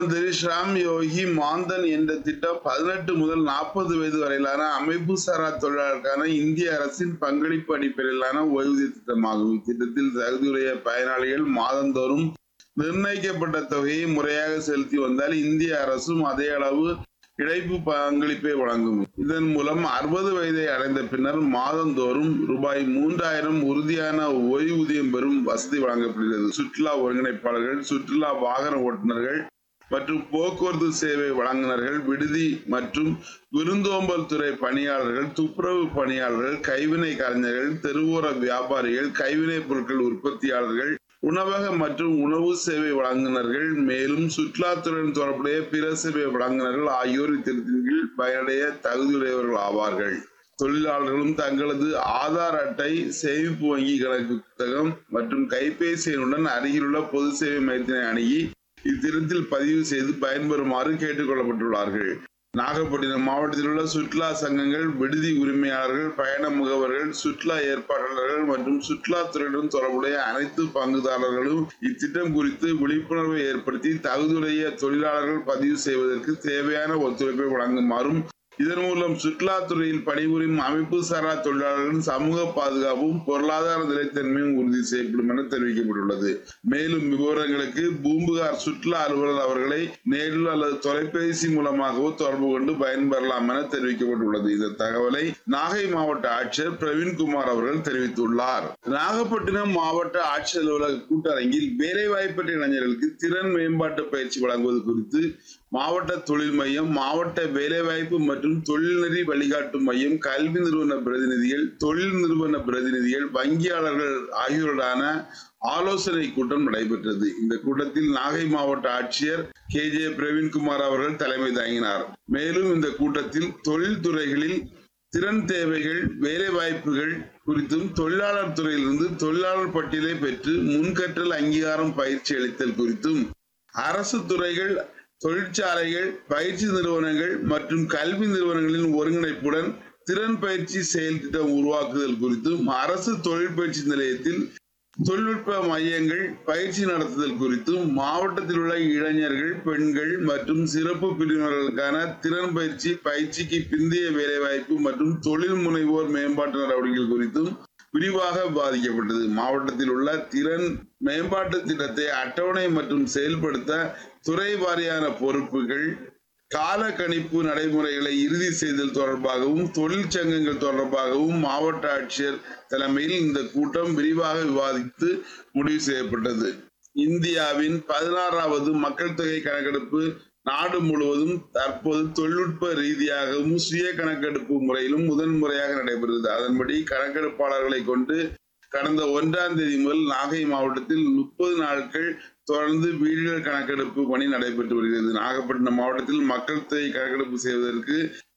மந்திரி ஷாம் யோகி மாந்தன் என்ற திட்டம் பதினெட்டு முதல் நாற்பது வயது வரையிலான அமைப்பு சாரா தொழிலாளருக்கான இந்திய அரசின் பங்களிப்பு அடிப்படையிலான ஓய்வூதிய திட்டமாகும் இத்திட்டத்தில் தகுதியுடைய பயனாளிகள் மாதந்தோறும் நிர்ணயிக்கப்பட்ட தொகையை முறையாக செலுத்தி வந்தால் இந்திய அரசும் அதே அளவு இழைப்பு பங்களிப்பை வழங்கும் இதன் மூலம் அறுபது வயதை அடைந்த பின்னர் மாதந்தோறும் ரூபாய் மூன்றாயிரம் உறுதியான ஓய்வூதியம் பெறும் வசதி வழங்கப்படுகிறது சுற்றுலா ஒருங்கிணைப்பாளர்கள் சுற்றுலா வாகன ஓட்டுநர்கள் மற்றும் போக்குவரத்து சேவை வழங்குனர்கள் விடுதி மற்றும் விருந்தோம்பல் துறை பணியாளர்கள் துப்புரவு பணியாளர்கள் கைவினை கலைஞர்கள் தெருவோர வியாபாரிகள் கைவினைப் பொருட்கள் உற்பத்தியாளர்கள் உணவக மற்றும் உணவு சேவை வழங்குனர்கள் மேலும் சுற்றுலாத்துறையுடன் தொடர்புடைய பிற சேவை வழங்குனர்கள் ஆகியோர் இத்திட்டத்தின் கீழ் பயனடைய தகுதியுடையவர்கள் ஆவார்கள் தொழிலாளர்களும் தங்களது ஆதார் அட்டை சேமிப்பு வங்கி கணக்கு புத்தகம் மற்றும் கைபேசி எண்ணுடன் அருகிலுள்ள பொது சேவை மையத்தினை அணுகி இத்திட்டத்தில் பதிவு செய்து பயன்பெறுமாறு கேட்டுக் கொள்ளப்பட்டுள்ளார்கள் நாகப்பட்டினம் மாவட்டத்தில் உள்ள சுற்றுலா சங்கங்கள் விடுதி உரிமையாளர்கள் பயண முகவர்கள் சுற்றுலா ஏற்பாட்டாளர்கள் மற்றும் சுற்றுலாத்துறையுடன் தொடர்புடைய அனைத்து பங்குதாரர்களும் இத்திட்டம் குறித்து விழிப்புணர்வை ஏற்படுத்தி தகுதியுடைய தொழிலாளர்கள் பதிவு செய்வதற்கு தேவையான ஒத்துழைப்பை வழங்குமாறும் இதன் மூலம் சுற்றுலாத்துறையில் பணிபுரியும் அமைப்பு சாரா தொழிலாளர்களின் சமூக பாதுகாப்பும் பொருளாதார நிலைத்தன்மையும் உறுதி செய்யப்படும் என தெரிவிக்கப்பட்டுள்ளது மேலும் விவரங்களுக்கு பூம்புகார் சுற்றுலா அலுவலர் அவர்களை நேரில் அல்லது தொலைபேசி மூலமாகவோ தொடர்பு கொண்டு பயன்பெறலாம் என தெரிவிக்கப்பட்டுள்ளது இந்த தகவலை நாகை மாவட்ட ஆட்சியர் பிரவீன்குமார் அவர்கள் தெரிவித்துள்ளார் நாகப்பட்டினம் மாவட்ட ஆட்சியர் அலுவலக கூட்டரங்கில் வேலைவாய்ப்பற்ற இளைஞர்களுக்கு திறன் மேம்பாட்டு பயிற்சி வழங்குவது குறித்து மாவட்ட தொழில் மையம் மாவட்ட வேலைவாய்ப்பு மற்றும் தொழில்நெறி வழிகாட்டு மையம் கல்வி நிறுவன பிரதிநிதிகள் தொழில் நிறுவன பிரதிநிதிகள் வங்கியாளர்கள் ஆகியோருடான ஆலோசனை கூட்டம் நடைபெற்றது இந்த கூட்டத்தில் நாகை மாவட்ட ஆட்சியர் கே ஜே பிரவீன்குமார் அவர்கள் தலைமை தாங்கினார் மேலும் இந்த கூட்டத்தில் தொழில் துறைகளில் திறன் தேவைகள் வேலை வாய்ப்புகள் குறித்தும் தொழிலாளர் துறையிலிருந்து தொழிலாளர் பட்டியலை பெற்று முன்கற்றல் அங்கீகாரம் பயிற்சி அளித்தல் குறித்தும் அரசு துறைகள் தொழிற்சாலைகள் பயிற்சி நிறுவனங்கள் மற்றும் கல்வி நிறுவனங்களின் ஒருங்கிணைப்புடன் திறன் பயிற்சி செயல் திட்டம் உருவாக்குதல் குறித்தும் அரசு தொழில் பயிற்சி நிலையத்தில் தொழில்நுட்ப மையங்கள் பயிற்சி நடத்துதல் குறித்தும் மாவட்டத்தில் உள்ள இளைஞர்கள் பெண்கள் மற்றும் சிறப்பு பிரிவினர்களுக்கான திறன் பயிற்சி பயிற்சிக்கு பிந்தைய வேலைவாய்ப்பு மற்றும் தொழில் முனைவோர் மேம்பாட்டு நடவடிக்கைகள் குறித்தும் விரிவாக விவாதிக்கப்பட்டது மாவட்டத்தில் உள்ள திறன் மேம்பாட்டு திட்டத்தை அட்டவணை மற்றும் செயல்படுத்த துறை வாரியான பொறுப்புகள் கால கணிப்பு நடைமுறைகளை இறுதி செய்தல் தொடர்பாகவும் தொழிற்சங்கங்கள் தொடர்பாகவும் மாவட்ட ஆட்சியர் தலைமையில் இந்த கூட்டம் விரிவாக விவாதித்து முடிவு செய்யப்பட்டது இந்தியாவின் பதினாறாவது மக்கள் தொகை கணக்கெடுப்பு நாடு முழுவதும் தற்போது தொழில்நுட்ப ரீதியாகவும் சுய கணக்கெடுப்பு முறையிலும் முதன் முறையாக நடைபெறுகிறது அதன்படி கணக்கெடுப்பாளர்களை கொண்டு கடந்த ஒன்றாம் தேதி முதல் நாகை மாவட்டத்தில் முப்பது நாட்கள் தொடர்ந்து வீடுகள் கணக்கெடுப்பு பணி நடைபெற்று வருகிறது நாகப்பட்டினம் மாவட்டத்தில் மக்கள் தொகை கணக்கெடுப்பு செய்வதற்கு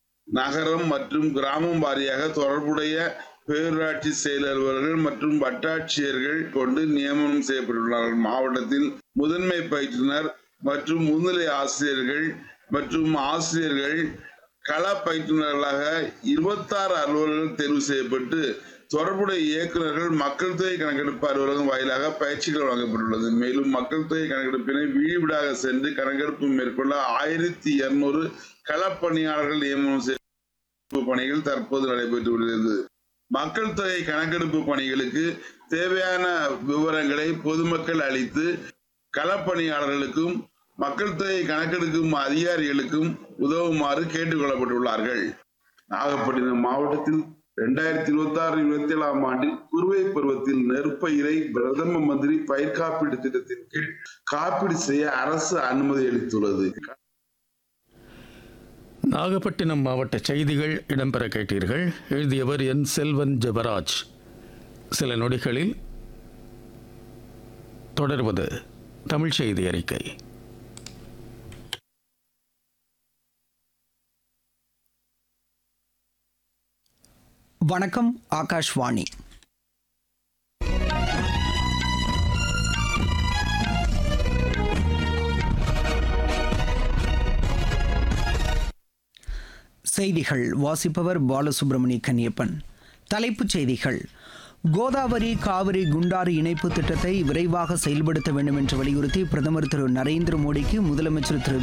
நகரம் மற்றும் கிராமம் வாரியாக தொடர்புடைய பேரூராட்சி செயல் அலுவலர்கள் மற்றும் வட்டாட்சியர்கள் கொண்டு நியமனம் செய்யப்பட்டுள்ளார்கள் மாவட்டத்தில் முதன்மை பயிற்றுனர் மற்றும் முன்னிலை ஆசிரியர்கள் மற்றும் ஆசிரியர்கள் கள பயிற்றுனர்களாக இருபத்தாறு அலுவலர்கள் தேர்வு செய்யப்பட்டு தொடர்புடைய இயக்குநர்கள் மக்கள் தொகை கணக்கெடுப்பு அலுவலகம் வாயிலாக பயிற்சிகள் வழங்கப்பட்டுள்ளது மேலும் மக்கள் தொகை கணக்கெடுப்பினை வீடு வீடாக சென்று கணக்கெடுப்பு மேற்கொள்ள ஆயிரத்தி இருநூறு களப்பணியாளர்கள் நியமனம் செய்ய பணிகள் தற்போது நடைபெற்று வருகிறது மக்கள் தொகை கணக்கெடுப்பு பணிகளுக்கு தேவையான விவரங்களை பொதுமக்கள் அளித்து களப்பணியாளர்களுக்கும் மக்கள் தொகை கணக்கெடுக்கும் அதிகாரிகளுக்கும் உதவுமாறு கேட்டுக் கொள்ளப்பட்டுள்ளார்கள் நாகப்பட்டினம் மாவட்டத்தில் இரண்டாயிரத்தி இருபத்தி ஆறு இருபத்தி ஏழாம் ஆண்டில் குறுவை பருவத்தில் நெற்பயிரை பிரதம மந்திரி பயிர் காப்பீடு திட்டத்தின் கீழ் காப்பீடு செய்ய அரசு அனுமதி அளித்துள்ளது நாகப்பட்டினம் மாவட்ட செய்திகள் இடம்பெற கேட்டீர்கள் எழுதியவர் என் செல்வன் ஜெபராஜ் சில நொடிகளில் தொடர்வது தமிழ் செய்தி அறிக்கை வணக்கம் ஆகாஷ்வாணி செய்திகள் வாசிப்பவர் பாலசுப்ரமணிய கன்னியப்பன் தலைப்புச் செய்திகள் கோதாவரி காவிரி குண்டாறு இணைப்பு திட்டத்தை விரைவாக செயல்படுத்த வேண்டும் என்று வலியுறுத்தி பிரதமர் திரு நரேந்திர மோடிக்கு முதலமைச்சர் திரு